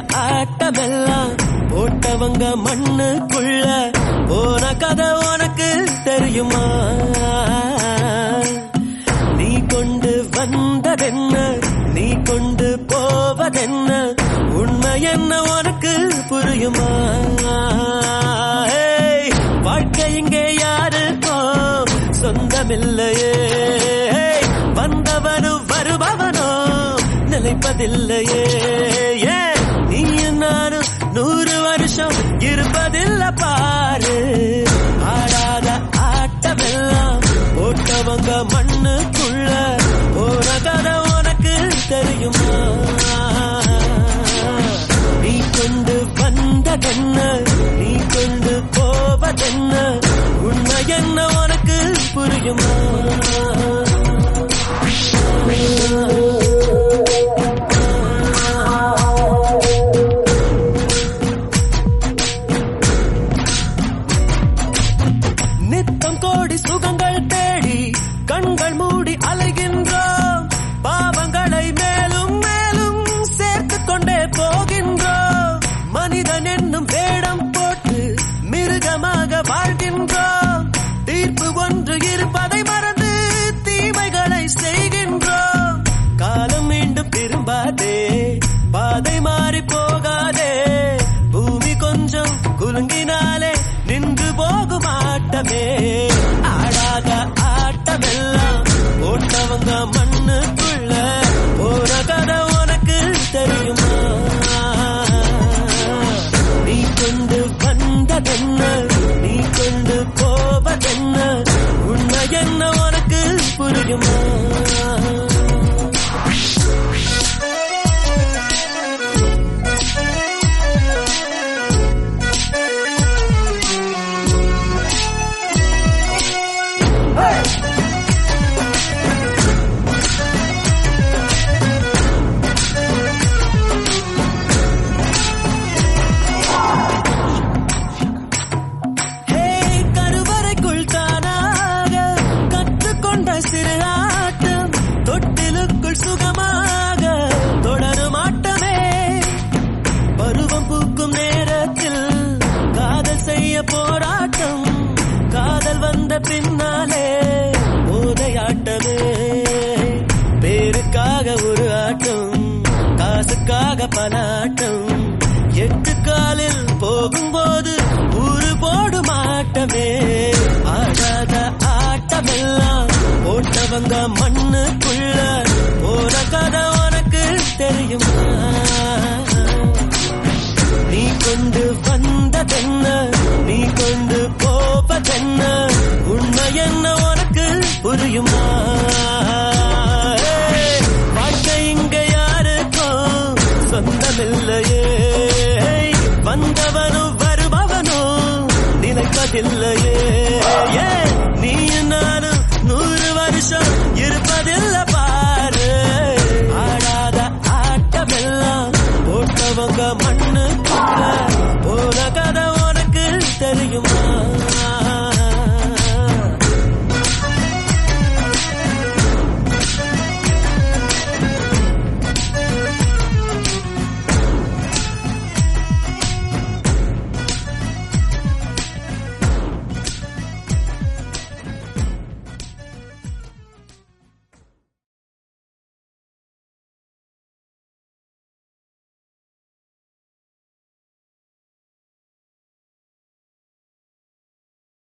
ஆட்டமெல்லாம் போட்டவங்க மண்ணுக்குள்ள போன கதை உனக்கு தெரியுமா நீ கொண்டு வந்ததென்ன நீ கொண்டு போவதென்ன உண்மை என்ன உனக்கு புரியுமா ஏய், வாழ்க்கை இங்கே யாருக்கும் சொந்தமில்லையே ஏய், வந்தவனும் வருபவனோ நிலைப்பதில்லையே ஏன் நீ நானும் நூறு வருஷம் இருப்பதில்ல பாரு ஆடாத ஆட்டமெல்லாம் போட்டவங்க மண்ணுக்குள்ள போன கதை உனக்கு தெரியுமா நீ கொண்டு வந்ததென்ன நீ கொண்டு போவதென்ன உண்மை என்ன உனக்கு புரியுமா நித்தம் கோடி சுகங்கள் தேடி கண்கள் மூடி அலைகின்றோம் பாவங்களை மேலும் மேலும் சேர்த்துக் கொண்டே போகின்றோம் மனிதன் என்னும் வேடம் போட்டு மிருகமாக வாழ்கின்றோம் தீர்ப்பு ஒன்று இருப்பதை மறந்து தீமைகளை செய்கின்றோம் காலம் மீண்டும் திரும்பாதே பாதை மாறி போகாதே பூமி கொஞ்சம் குலுங்கினாலே நின்று போகும் ஆட்டமே ஆடாத ஆட்டமெல்லாம் போட்டவங்க மண்ணுக்குள்ள போற கதை உனக்கு தெரியுமா நீ கொண்டு வந்ததென்ன நீ கொண்டு போவதென்ன உண்மை என்ன உனக்கு புரியுமா ஹே கருவறைக்குள் தானாக கற்றுக்கொண்ட சிறு ஆட்டம் தொட்டிலுக்குள் சுகமாக தொடரும் ஆட்டமே பருவம் பூக்கும் நேரத்தில் காதல் செய்ய போராட்டம் காதல் வந்த பின்னாலே போதையாட்டமே பேருக்காக ஒரு ஆட்டம் காசுக்காக பல ஆட்டம் எட்டு காலில் போகும்போது ஊரு போடும் ஆட்டமே ஆடாத ஆட்டமெல்லாம் போட்டவங்க மண்ணுக்குள்ள போற கதை உனக்கு தெரியுமா நீ கொண்டு வந்ததென்ன நீ கொண்டு போவதென்ன உண்மை என்ன உனக்கு புரியுமா ஏய், வாழ்க்கை இங்க யாருக்கும் சொந்தமில்லையே வந்தவனும் வருபவனும் நிலைப்பதில்லையே ஏன் நீ நானும் நூறு வருஷம் இருப்பதில்ல பாரு ஆடாத ஆட்டமெல்லாம் போட்டவங்க மண்ணுக்குள்ள